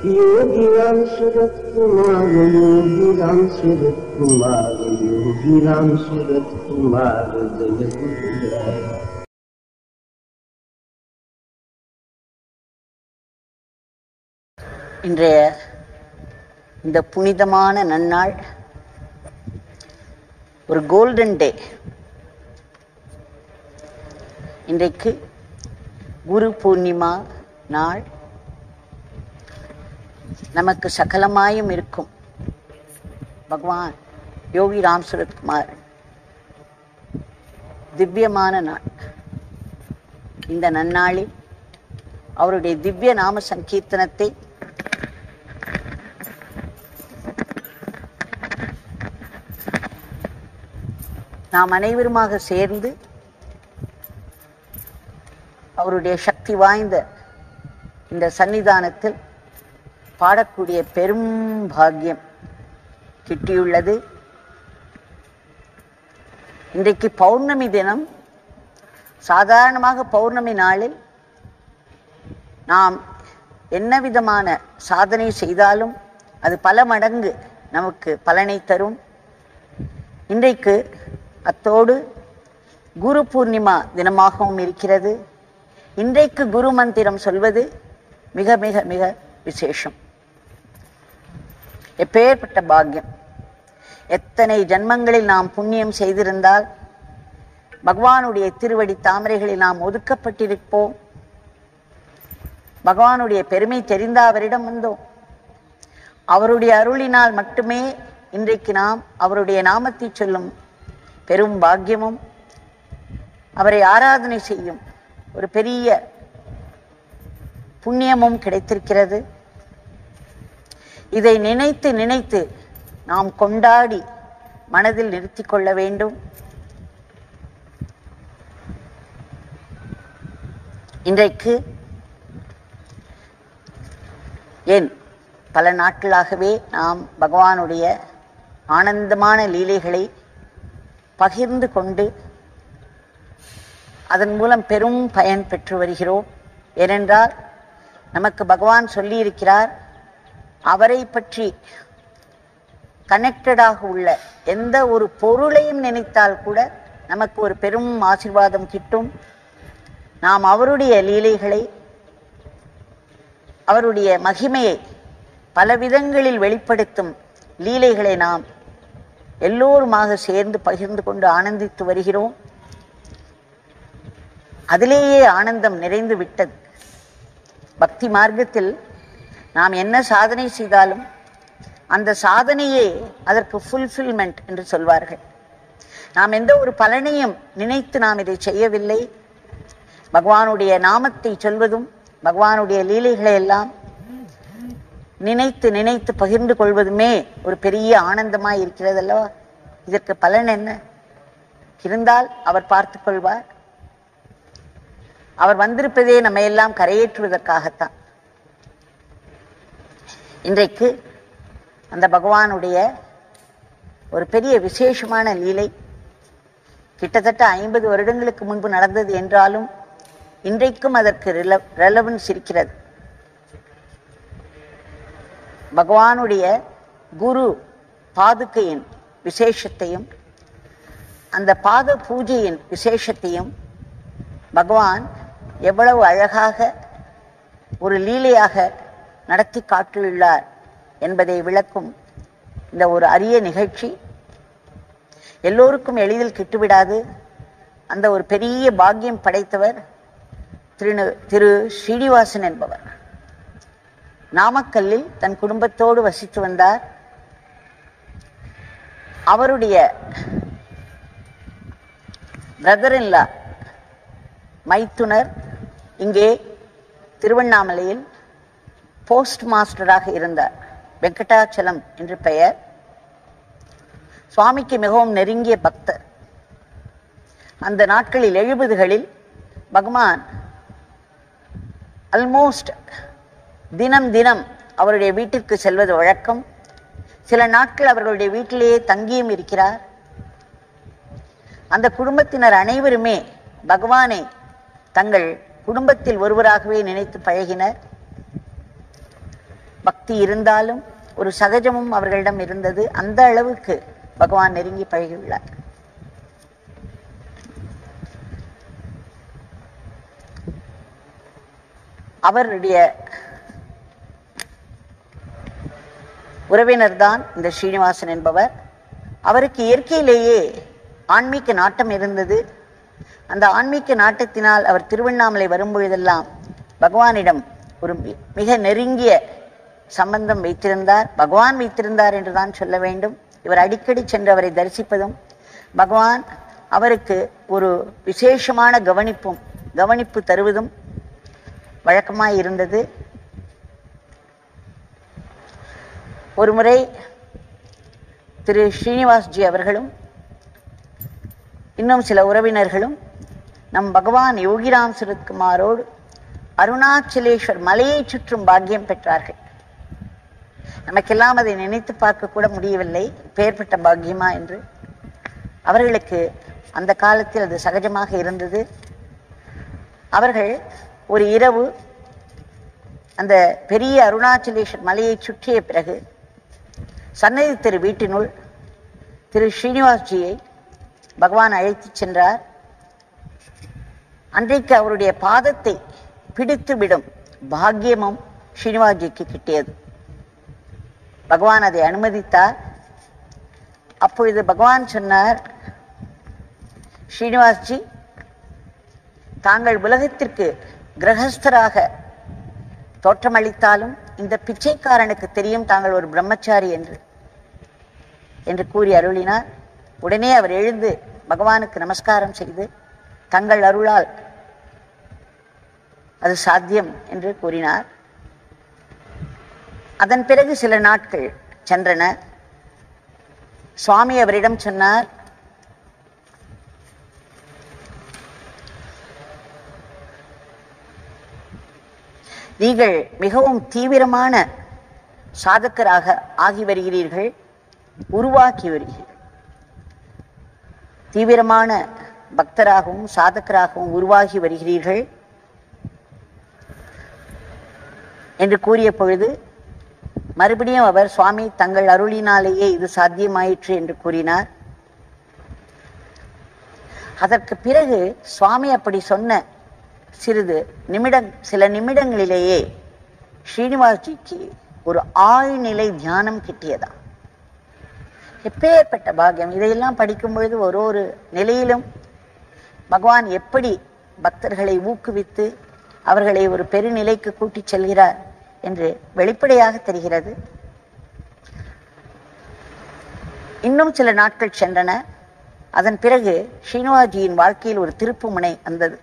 योगी राम सूरत कुमार योगी राम सूरत कुमार योगी राम सूरत कुमार जय गुरुदेव இன்றைய இந்த புனிதமான நன்னாள் ஒரு கோல்டன் டே இன்றைக்கு குரு பூர்ணிமா நாள் நமக்கு சகலமாயும் இருக்கும் பகவான் யோகி ராம் சுரத்குமார் திவ்யமான நாள் இந்த நன்னாளில் அவருடைய திவ்ய நாம சங்கீர்த்தனத்தை நாம் அனைவருமாக சேர்ந்து அவருடைய சக்தி வாய்ந்த இந்த சன்னிதானத்தில் பாடக்கூடிய பெரும் பாக்கியம் கிட்டியுள்ளது இன்றைக்கு பௌர்ணமி தினம் சாதாரணமாக பௌர்ணமி நாளில் நாம் என்ன விதமான சாதனை செய்தாலும் அது பல மடங்கு நமக்கு பலனை தரும் இன்றைக்கு அத்தோடு குரு பூர்ணிமா தினமாகவும் இருக்கிறது இன்றைக்கு குரு மந்திரம் சொல்வது மிக மிக மிக விசேஷம் எப்பேற்பட்ட பாக்கியம் எத்தனை ஜன்மங்களில் நாம் புண்ணியம் செய்திருந்தால் பகவானுடைய திருவடி தாமரைகளில் நாம் ஒதுக்கப்பட்டிருப்போம் பகவானுடைய பெருமை தெரிந்த அவரிடம் வந்தோம் அவருடைய அருளினால் மட்டுமே இன்றைக்கு நாம் அவருடைய நாமத்தை சொல்லும் பெரும் பாக்கியமும் அவரை ஆராதனை செய்யும் ஒரு பெரிய புண்ணியமும் கிடைத்திருக்கிறது இதை நினைத்து நினைத்து நாம் கொண்டாடி மனதில் நிறுத்திக் கொள்ள வேண்டும் இன்றைக்கு ஏன் பல நாட்களாகவே நாம் பகவானுடைய ஆனந்தமான லீலைகளை பகிர்ந்து கொண்டு அதன் மூலம் பெரும் பயன் பெற்று வருகிறோம் ஏனென்றால் நமக்கு பகவான் சொல்லியிருக்கிறார் அவரை பற்றி கனெக்டடாக உள்ள எந்த ஒரு பொருளையும் நினைத்தால் கூட நமக்கு ஒரு பெரும் ஆசீர்வாதம் கிட்டும் நாம் அவருடைய லீலைகளை அவருடைய மகிமையை பல விதங்களில் வெளிப்படுத்தும் லீலைகளை நாம் எல்லோருமாக சேர்ந்து பகிர்ந்து கொண்டு ஆனந்தித்து வருகிறோம் அதிலேயே ஆனந்தம் நிறைந்து விட்டது பக்தி மார்க்கத்தில் நாம் என்ன சாதனை செய்தாலும் அந்த சாதனையே அதற்கு ஃபுல்ஃபில்மெண்ட் என்று சொல்வார்கள் நாம் எந்த ஒரு பலனையும் நினைத்து நாம் இதை செய்யவில்லை பகவானுடைய நாமத்தை சொல்வதும் பகவானுடைய லீலைகளை எல்லாம் நினைத்து நினைத்து பகிர்ந்து கொள்வதுமே ஒரு பெரிய ஆனந்தமாய் இருக்கிறது அல்லவா இதற்கு பலன் என்ன இருந்தால் அவர் பார்த்துக் கொள்வார் அவர் வந்திருப்பதே நம்ம எல்லாம் கரையேற்றுவதற்காகத்தான் இன்றைக்கு அந்த பகவானுடைய ஒரு பெரிய விசேஷமான லீலை கிட்டத்தட்ட ஐம்பது வருடங்களுக்கு முன்பு நடந்தது என்றாலும் இன்றைக்கும் அதற்கு ரில ரெலவன்ஸ் இருக்கிறது பகவானுடைய குரு பாதுகையின் விசேஷத்தையும் அந்த பாத பூஜையின் விசேஷத்தையும் பகவான் எவ்வளவு அழகாக ஒரு லீலையாக நடத்தி காட்டியுள்ளார் என்பதை விளக்கும் இந்த ஒரு அரிய நிகழ்ச்சி எல்லோருக்கும் எளிதில் கிட்டுவிடாது அந்த ஒரு பெரிய பாக்கியம் படைத்தவர் திரு திரு ஸ்ரீனிவாசன் என்பவர் நாமக்கல்லில் தன் குடும்பத்தோடு வசித்து வந்தார் அவருடைய பிரதர் இன்லா மைத்துனர் இங்கே திருவண்ணாமலையில் போஸ்ட் மாஸ்டராக இருந்தார் வெங்கடாச்சலம் என்று பெயர் சுவாமிக்கு மிகவும் நெருங்கிய பக்தர் அந்த நாட்களில் எழுபதுகளில் பகவான் அல்மோஸ்ட் தினம் தினம் அவருடைய வீட்டிற்கு செல்வது வழக்கம் சில நாட்கள் அவர்களுடைய வீட்டிலேயே தங்கியும் இருக்கிறார் அந்த குடும்பத்தினர் அனைவருமே பகவானை தங்கள் குடும்பத்தில் ஒருவராகவே நினைத்து பழகினர் பக்தி இருந்தாலும் ஒரு சகஜமும் அவர்களிடம் இருந்தது அந்த அளவுக்கு பகவான் நெருங்கி பழகியுள்ளார் அவருடைய உறவினர்தான் இந்த ஸ்ரீனிவாசன் என்பவர் அவருக்கு இயற்கையிலேயே ஆன்மீக நாட்டம் இருந்தது அந்த ஆன்மீக நாட்டத்தினால் அவர் திருவண்ணாமலை வரும்பொழுதெல்லாம் பகவானிடம் ஒரு மி- மிக நெருங்கிய சம்பந்தம் வைத்திருந்தார் பகவான் வைத்திருந்தார் என்றுதான் சொல்ல வேண்டும் இவர் அடிக்கடி சென்று அவரை தரிசிப்பதும் பகவான் அவருக்கு ஒரு விசேஷமான கவனிப்பும் கவனிப்பு தருவதும் வழக்கமாய் இருந்தது ஒருமுறை திரு ஸ்ரீனிவாஸ்ஜி அவர்களும் இன்னும் சில உறவினர்களும் நம் பகவான் யோகிராம் சுரத்குமாரோடு அருணாச்சலேஸ்வர் மலையை சுற்றும் பாக்கியம் பெற்றார்கள் நமக்கெல்லாம் அதை நினைத்து பார்க்க கூட முடியவில்லை பெயர்பட்ட பாக்கியமா என்று அவர்களுக்கு அந்த காலத்தில் அது சகஜமாக இருந்தது அவர்கள் ஒரு இரவு அந்த பெரிய அருணாச்சலேஸ்வர் மலையை சுற்றிய பிறகு சன்னதி திரு வீட்டினுள் திரு ஸ்ரீனிவாஸ்ஜியை பகவான் அழைத்துச் சென்றார் அன்றைக்கு அவருடைய பாதத்தை பிடித்து விடும் பாக்கியமும் ஸ்ரீனிவாஸ்ஜிக்கு கிட்டியது பகவான் அதை அனுமதித்தார் அப்பொழுது பகவான் சொன்னார் ஸ்ரீனிவாஸ்ஜி தாங்கள் உலகத்திற்கு கிரகஸ்தராக தோற்றமளித்தாலும் இந்த பிச்சைக்காரனுக்கு தெரியும் தாங்கள் ஒரு பிரம்மச்சாரி என்று என்று கூறி அருளினார் உடனே அவர் எழுந்து பகவானுக்கு நமஸ்காரம் செய்து தங்கள் அருளால் அது சாத்தியம் என்று கூறினார் அதன் பிறகு சில நாட்கள் சென்றன சுவாமி அவரிடம் சொன்னார் நீங்கள் மிகவும் தீவிரமான சாதகராக ஆகி வருகிறீர்கள் உருவாக்கி வருகிறீர்கள் தீவிரமான பக்தராகவும் சாதகராகவும் உருவாகி வருகிறீர்கள் என்று கூறிய பொழுது மறுபடியும் அவர் சுவாமி தங்கள் அருளினாலேயே இது சாத்தியமாயிற்று என்று கூறினார் அதற்கு பிறகு சுவாமி அப்படி சொன்ன சிறிது நிமிடம் சில நிமிடங்களிலேயே ஸ்ரீனிவாஸ்ஜிக்கு ஒரு ஆழ்நிலை தியானம் கிட்டியதா எப்பேற்பட்ட பாக்கியம் இதையெல்லாம் படிக்கும் பொழுது ஒரு ஒரு நிலையிலும் பகவான் எப்படி பக்தர்களை ஊக்குவித்து அவர்களை ஒரு பெருநிலைக்கு கூட்டிச் செல்கிறார் என்று வெளிப்படையாக தெரிகிறது இன்னும் சில நாட்கள் சென்றன அதன் பிறகு ஸ்ரீனிவாஜியின் வாழ்க்கையில் ஒரு திருப்பு முனை வந்தது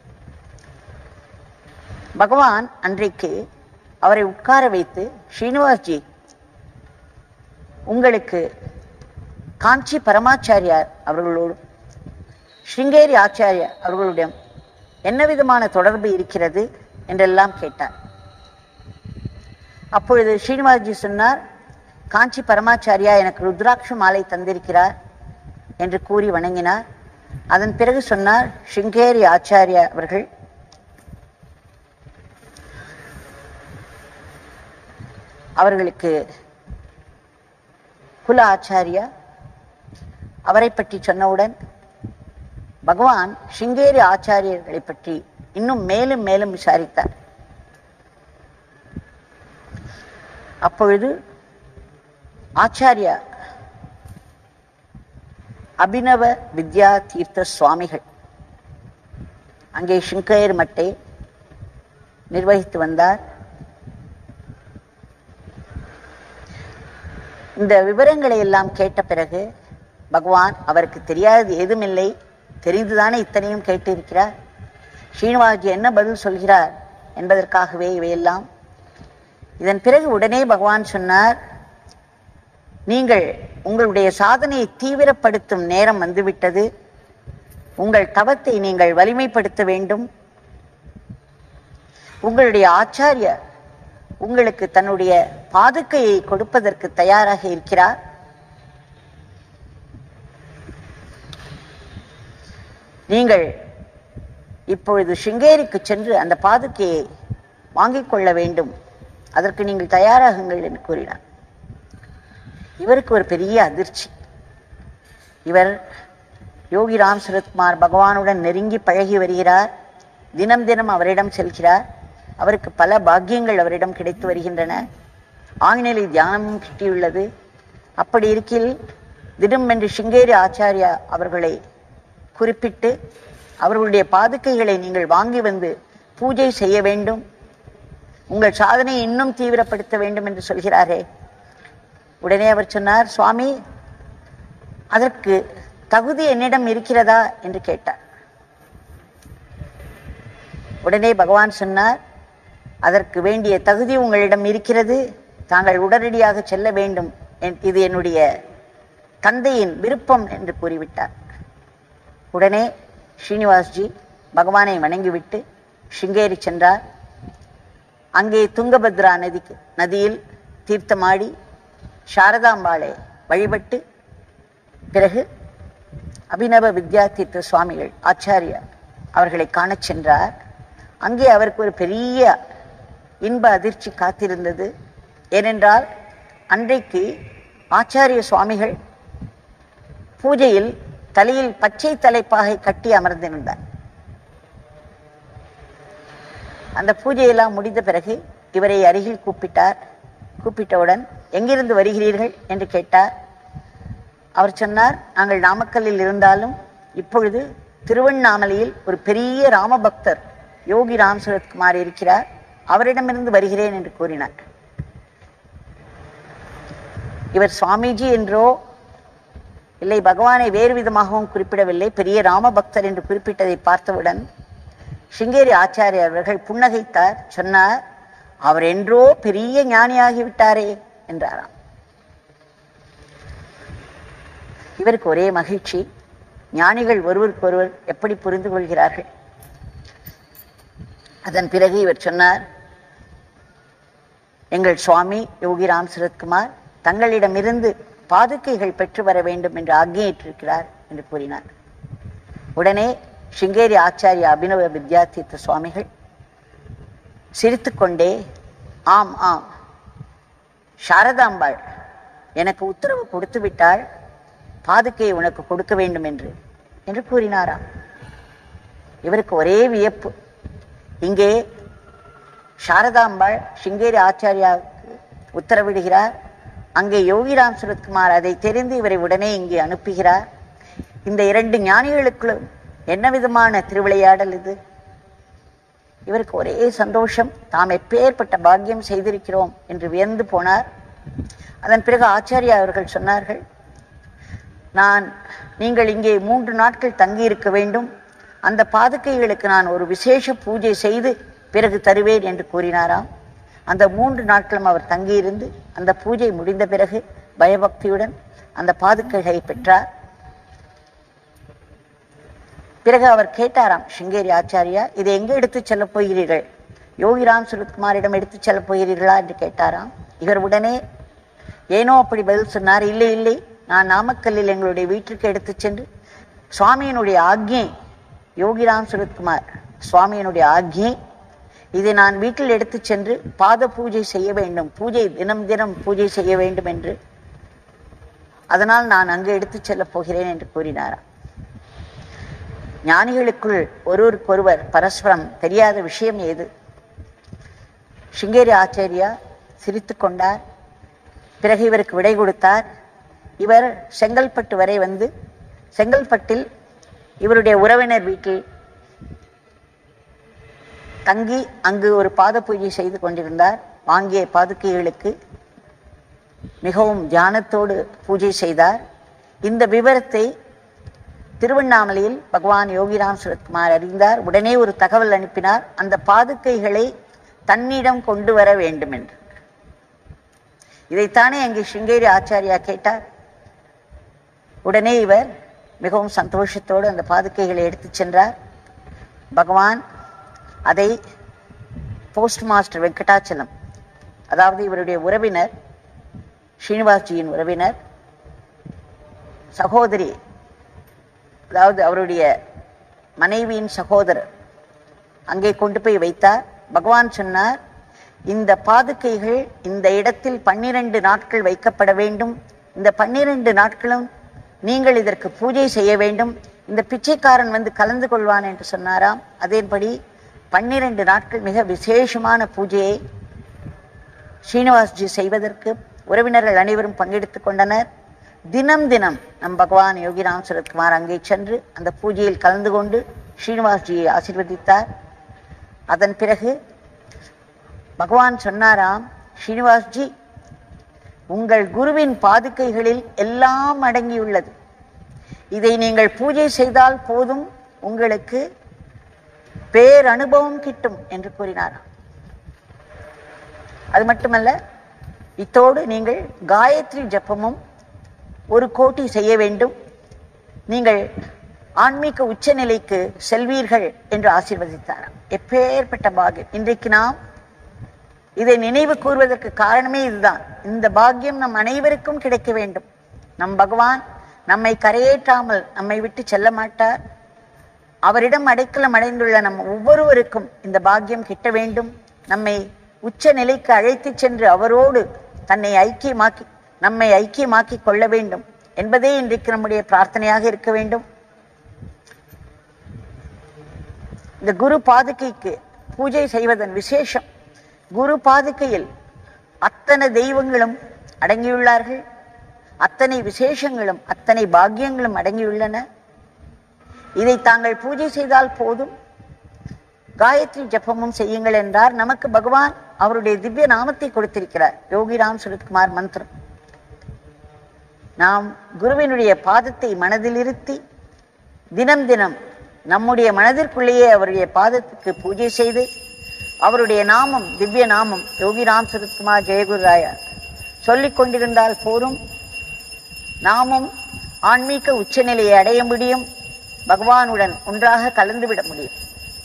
பகவான் அன்றைக்கு அவரை உட்கார வைத்து ஸ்ரீனிவாஸ்ஜி உங்களுக்கு காஞ்சி பரமாச்சாரியார் அவர்களோடும் ஸ்ருங்கேரி ஆச்சாரியார் அவர்களுடன் என்ன விதமான தொடர்பு இருக்கிறது என்றெல்லாம் கேட்டார் அப்பொழுது ஸ்ரீனிவாஸ்ஜி சொன்னார் காஞ்சி பரமாச்சாரியா எனக்கு ருத்ராட்ச மாலை தந்திருக்கிறார் என்று கூறி வணங்கினார் அதன் பிறகு சொன்னார் ஸ்ருங்கேரி ஆச்சாரியா அவர்கள் அவர்களுக்கு குல ஆச்சாரியா அவரை பற்றி சொன்னவுடன் பகவான் சிங்கேரி ஆச்சாரியர்களை பற்றி இன்னும் மேலும் மேலும் விசாரித்தார் அப்பொழுது ஆச்சாரியா அபினவ வித்யா தீர்த்த சுவாமிகள் அங்கே சிங்கேர் மட்டை நிர்வகித்து வந்தார் இந்த விவரங்களை எல்லாம் கேட்ட பிறகு பகவான் அவருக்கு தெரியாதது ஏதுமில்லை தெரிந்துதானே இத்தனையும் கேட்டிருக்கிறார் ஸ்ரீனிவாஜி என்ன பதில் சொல்கிறார் என்பதற்காகவே இவையெல்லாம் இதன் பிறகு உடனே பகவான் சொன்னார் நீங்கள் உங்களுடைய சாதனையை தீவிரப்படுத்தும் நேரம் வந்துவிட்டது உங்கள் தவத்தை நீங்கள் வலிமைப்படுத்த வேண்டும் உங்களுடைய ஆச்சாரியர் உங்களுக்கு தன்னுடைய பாதுகையை கொடுப்பதற்கு தயாராக இருக்கிறார் நீங்கள் இப்பொழுது சிங்கேரிக்கு சென்று அந்த பாதுகையை வாங்கிக் கொள்ள வேண்டும் அதற்கு நீங்கள் தயாராகுங்கள் என்று கூறினார் இவருக்கு ஒரு பெரிய அதிர்ச்சி இவர் யோகி ராம் சுரத்குமார் பகவானுடன் நெருங்கி பழகி வருகிறார் தினம் தினம் அவரிடம் செல்கிறார் அவருக்கு பல பாக்கியங்கள் அவரிடம் கிடைத்து வருகின்றன ஆங்கில தியானமும் கிட்டியுள்ளது அப்படி இருக்கில் தினம் என்று சிங்கேரி ஆச்சாரியா அவர்களை குறிப்பிட்டு அவர்களுடைய பாதுகைகளை நீங்கள் வாங்கி வந்து பூஜை செய்ய வேண்டும் உங்கள் சாதனையை இன்னும் தீவிரப்படுத்த வேண்டும் என்று சொல்கிறாரே உடனே அவர் சொன்னார் சுவாமி அதற்கு தகுதி என்னிடம் இருக்கிறதா என்று கேட்டார் உடனே பகவான் சொன்னார் அதற்கு வேண்டிய தகுதி உங்களிடம் இருக்கிறது தாங்கள் உடனடியாக செல்ல வேண்டும் என்- இது என்னுடைய தந்தையின் விருப்பம் என்று கூறிவிட்டார் உடனே ஸ்ரீனிவாஸ்ஜி பகவானை வணங்கிவிட்டு சிங்கேரி சென்றார் அங்கே துங்கபத்ரா நதிக்கு நதியில் தீர்த்தமாடி சாரதாம்பாளை வழிபட்டு பிறகு அபினவ வித்யாதீர்த்த சுவாமிகள் ஆச்சாரியார் அவர்களை காணச் சென்றார் அங்கே அவருக்கு ஒரு பெரிய இன்ப அதிர்ச்சி காத்திருந்தது ஏனென்றால் அன்றைக்கு ஆச்சாரிய சுவாமிகள் பூஜையில் தலையில் பச்சை தலைப்பாகை கட்டி அமர்ந்திருந்தார் அந்த பூஜையெல்லாம் முடிந்த பிறகு இவரை அருகில் கூப்பிட்டார் கூப்பிட்டவுடன் எங்கிருந்து வருகிறீர்கள் என்று கேட்டார் அவர் சொன்னார் நாங்கள் நாமக்கல்லில் இருந்தாலும் இப்பொழுது திருவண்ணாமலையில் ஒரு பெரிய ராமபக்தர் யோகி ராம் சுரத்குமார் இருக்கிறார் அவரிடமிருந்து வருகிறேன் என்று கூறினார் இவர் சுவாமிஜி என்றோ இல்லை பகவானை வேறு விதமாகவும் குறிப்பிடவில்லை பெரிய ராமபக்தர் என்று குறிப்பிட்டதை பார்த்தவுடன் சிங்கேரி ஆச்சாரியர் அவர்கள் புன்னகைத்தார் சொன்னார் அவர் என்றோ பெரிய ஞானியாகிவிட்டாரே என்றாராம் இவருக்கு ஒரே மகிழ்ச்சி ஞானிகள் ஒருவருக்கொருவர் எப்படி புரிந்து கொள்கிறார்கள் அதன் பிறகு இவர் சொன்னார் எங்கள் சுவாமி யோகி ராம் சுரத்குமார் தங்களிடமிருந்து பாதுகைகள் பெற்று வர வேண்டும் என்று ஆக்ஞையிட்டிருக்கிறார் என்று கூறினார் உடனே சிங்கேரி ஆச்சாரிய அபினவ வித்யாதீர்த்த சுவாமிகள் சிரித்துக்கொண்டே ஆம் ஆம் சாரதாம்பாள் எனக்கு உத்தரவு கொடுத்து விட்டாள் பாதுகையை உனக்கு கொடுக்க வேண்டும் என்று என்று கூறினாராம் இவருக்கு ஒரே வியப்பு இங்கே சாரதாம்பாள் சிங்கேரி ஆச்சாரியாவுக்கு உத்தரவிடுகிறார் அங்கே யோகிராம் சுரத்குமார் அதை தெரிந்து இவரை உடனே இங்கே அனுப்புகிறார் இந்த இரண்டு ஞானிகளுக்குள்ளும் என்ன விதமான திருவிளையாடல் இது இவருக்கு ஒரே சந்தோஷம் தாம் எப்பேற்பட்ட பாக்கியம் செய்திருக்கிறோம் என்று வியந்து போனார் அதன் பிறகு ஆச்சாரியா அவர்கள் சொன்னார்கள் நான் நீங்கள் இங்கே மூன்று நாட்கள் தங்கி இருக்க வேண்டும் அந்த பாதுகைகளுக்கு நான் ஒரு விசேஷ பூஜை செய்து பிறகு தருவேன் என்று கூறினாராம் அந்த மூன்று நாட்களும் அவர் தங்கியிருந்து அந்த பூஜை முடிந்த பிறகு பயபக்தியுடன் அந்த பாதுகைகளை பெற்றார் பிறகு அவர் கேட்டாராம் சிங்கேரி ஆச்சாரியா இதை எங்கே எடுத்துச் செல்லப் போகிறீர்கள் யோகிராம் சுரத்குமாரிடம் எடுத்துச் செல்லப் போகிறீர்களா என்று கேட்டாராம் இவர் உடனே ஏனோ அப்படி பதில் சொன்னார் இல்லை இல்லை நான் நாமக்கல்லில் எங்களுடைய வீட்டிற்கு எடுத்துச் சென்று சுவாமியினுடைய ஆக்ஞை யோகிராம் சுரத்குமார் சுவாமியினுடைய ஆக்ஞை இதை நான் வீட்டில் எடுத்துச் சென்று பாத பூஜை செய்ய வேண்டும் பூஜை தினம் தினம் பூஜை செய்ய வேண்டும் என்று அதனால் நான் அங்கு எடுத்துச் செல்லப் போகிறேன் என்று கூறினாராம் ஞானிகளுக்குள் ஒருவருக்கொருவர் பரஸ்பரம் தெரியாத விஷயம் ஏது சிங்கேரி ஆச்சாரியா சிரித்துக் கொண்டார் பிறகு இவருக்கு விடை கொடுத்தார் இவர் செங்கல்பட்டு வரை வந்து செங்கல்பட்டில் இவருடைய உறவினர் வீட்டில் தங்கி அங்கு ஒரு பாத பூஜை செய்து கொண்டிருந்தார் வாங்கிய பாதுகைகளுக்கு மிகவும் தியானத்தோடு பூஜை செய்தார் இந்த விவரத்தை திருவண்ணாமலையில் பகவான் யோகிராம் சுரத்குமார் அறிந்தார் உடனே ஒரு தகவல் அனுப்பினார் அந்த பாதுகைகளை தன்னிடம் கொண்டு வர வேண்டும் என்று இதைத்தானே அங்கே சிங்கேரி ஆச்சாரியா கேட்டார் உடனே இவர் மிகவும் சந்தோஷத்தோடு அந்த பாதுகைகளை எடுத்துச் சென்றார் பகவான் அதை போஸ்ட் மாஸ்டர் வெங்கடாச்சலம் அதாவது இவருடைய உறவினர் ஸ்ரீனிவாஸ்ஜியின் உறவினர் சகோதரி அதாவது அவருடைய மனைவியின் சகோதரர் அங்கே கொண்டு போய் வைத்தார் பகவான் சொன்னார் இந்த பாதுகைகள் இந்த இடத்தில் பன்னிரண்டு நாட்கள் வைக்கப்பட வேண்டும் இந்த பன்னிரண்டு நாட்களும் நீங்கள் இதற்கு பூஜை செய்ய வேண்டும் இந்த பிச்சைக்காரன் வந்து கலந்து கொள்வான் என்று சொன்னாராம் அதேபடி பன்னிரண்டு நாட்கள் மிக விசேஷமான பூஜையை ஸ்ரீனிவாஸ்ஜி செய்வதற்கு உறவினர்கள் அனைவரும் பங்கெடுத்துக் கொண்டனர் தினம் தினம் நம் பகவான் யோகிராம் சரத்குமார் அங்கே சென்று அந்த பூஜையில் கலந்து கொண்டு ஸ்ரீனிவாஸ்ஜியை ஆசீர்வதித்தார் அதன் பிறகு பகவான் சொன்னாராம் ஸ்ரீனிவாஸ்ஜி உங்கள் குருவின் பாதுகைகளில் எல்லாம் அடங்கியுள்ளது இதை நீங்கள் பூஜை செய்தால் போதும் உங்களுக்கு பேரனுபவம் கிட்டும் என்று கூறினாராம் அது மட்டுமல்ல இத்தோடு நீங்கள் காயத்ரி ஜபமும் ஒரு கோட்டி செய்ய வேண்டும் நீங்கள் ஆன்மீக உச்சநிலைக்கு செல்வீர்கள் என்று ஆசீர்வதித்தாராம் எப்பேற்பட்ட பாகியம் இன்றைக்கு நாம் இதை நினைவு கூறுவதற்கு காரணமே இதுதான் இந்த பாக்கியம் நம் அனைவருக்கும் கிடைக்க வேண்டும் நம் பகவான் நம்மை கரையேற்றாமல் நம்மை விட்டு செல்ல மாட்டார் அவரிடம் அடைக்கலம் அடைந்துள்ள நம் ஒவ்வொருவருக்கும் இந்த பாக்கியம் கிட்ட வேண்டும் நம்மை உச்ச நிலைக்கு அழைத்துச் சென்று அவரோடு தன்னை ஐக்கியமாக்கி நம்மை ஐக்கியமாக்கி கொள்ள வேண்டும் என்பதே இன்றைக்கு நம்முடைய பிரார்த்தனையாக இருக்க வேண்டும் இந்த குரு பாதுகைக்கு பூஜை செய்வதன் விசேஷம் குரு பாதுகையில் அத்தனை தெய்வங்களும் அடங்கியுள்ளார்கள் அத்தனை விசேஷங்களும் அத்தனை பாக்கியங்களும் அடங்கியுள்ளன இதை தாங்கள் பூஜை செய்தால் போதும் காயத்ரி ஜபமும் செய்யுங்கள் என்றார் நமக்கு பகவான் அவருடைய திவ்ய நாமத்தை கொடுத்திருக்கிறார் யோகிராம் சுரத்குமார் மந்திரம் நாம் குருவினுடைய பாதத்தை மனதில் இருத்தி தினம் தினம் நம்முடைய மனதிற்குள்ளேயே அவருடைய பாதத்துக்கு பூஜை செய்து அவருடைய நாமம் திவ்ய நாமம் யோகிராம் சுரத்குமார் ஜெயகுரு ராயா சொல்லிக் கொண்டிருந்தால் போரும் நாமும் ஆன்மீக உச்சநிலையை அடைய முடியும் பகவானுடன் ஒன்றாக கலந்துவிட முடியும்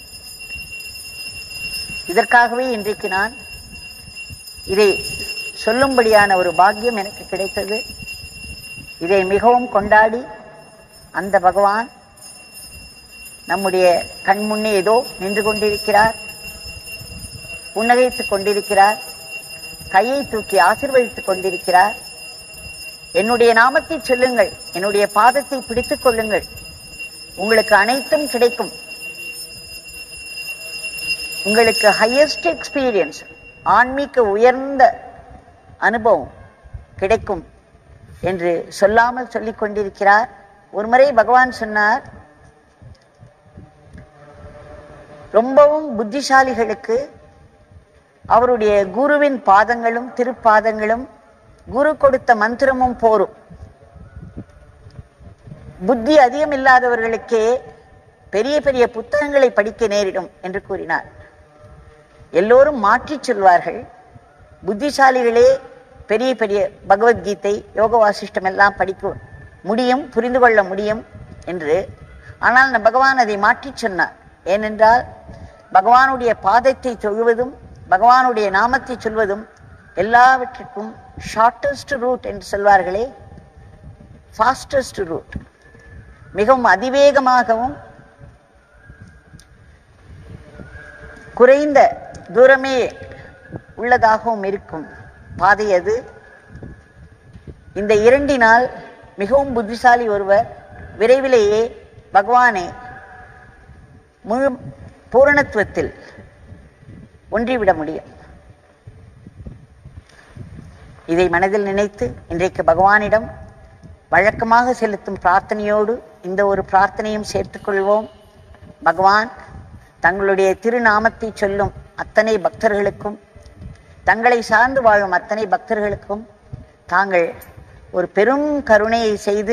இதற்காகவே இன்றைக்கு நான் இதை சொல்லும்படியான ஒரு பாக்கியம் எனக்கு கிடைத்தது இதை மிகவும் கொண்டாடி அந்த பகவான் நம்முடைய கண் முன்னே ஏதோ நின்று கொண்டிருக்கிறார் புன்னகைத்துக் கொண்டிருக்கிறார் கையை தூக்கி ஆசீர்வதித்துக் கொண்டிருக்கிறார் என்னுடைய நாமத்தை சொல்லுங்கள் என்னுடைய பாதத்தை பிடித்துக் கொள்ளுங்கள் உங்களுக்கு அனைத்தும் கிடைக்கும் உங்களுக்கு ஹையஸ்ட் எக்ஸ்பீரியன்ஸ் ஆன்மீக உயர்ந்த அனுபவம் கிடைக்கும் என்று சொல்லாமல் சொல்லிக் கொண்டிருக்கிறார் ஒருமுறை பகவான் சொன்னார் ரொம்பவும் புத்திசாலிகளுக்கு அவருடைய குருவின் பாதங்களும் திருப்பாதங்களும் குரு கொடுத்த மந்திரமும் போரும் புத்தி அதிகம் இல்லாதவர்களுக்கே பெரிய பெரிய புத்தகங்களை படிக்க நேரிடும் என்று கூறினார் எல்லோரும் மாற்றிச் சொல்வார்கள் புத்திசாலிகளே பெரிய பெரிய பகவத்கீதை யோக வாசிஷ்டம் எல்லாம் படிக்க முடியும் புரிந்து கொள்ள முடியும் என்று ஆனால் நம் பகவான் அதை மாற்றிச் சொன்னார் ஏனென்றால் பகவானுடைய பாதத்தை தொழுவதும் பகவானுடைய நாமத்தை சொல்வதும் எல்லாவற்றிற்கும் ஷார்ட்டஸ்ட் ரூட் என்று சொல்வார்களே ஃபாஸ்டஸ்ட் ரூட் மிகவும் அதிவேகமாகவும் குறைந்த தூரமே உள்ளதாகவும் இருக்கும் பாதை அது இந்த இரண்டினால் மிகவும் புத்திசாலி ஒருவர் விரைவிலேயே பகவானை முழு பூரணத்துவத்தில் ஒன்றிவிட முடியும் இதை மனதில் நினைத்து இன்றைக்கு பகவானிடம் வழக்கமாக செலுத்தும் பிரார்த்தனையோடு இந்த ஒரு பிரார்த்தனையும் சேர்த்துக்கொள்வோம் பகவான் தங்களுடைய திருநாமத்தை சொல்லும் அத்தனை பக்தர்களுக்கும் தங்களை சார்ந்து வாழும் அத்தனை பக்தர்களுக்கும் தாங்கள் ஒரு பெரும் கருணையை செய்து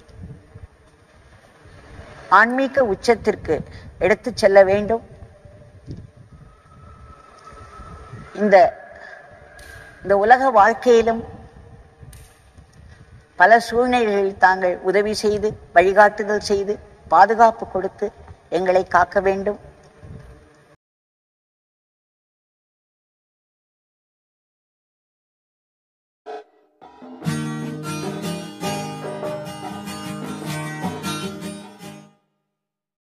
ஆன்மீக உச்சத்திற்கு எடுத்துச் செல்ல வேண்டும் இந்த இந்த உலக வாழ்க்கையிலும் பல சூழ்நிலைகளில் தாங்கள் உதவி செய்து வழிகாட்டுதல் செய்து பாதுகாப்பு கொடுத்து எங்களை காக்க வேண்டும்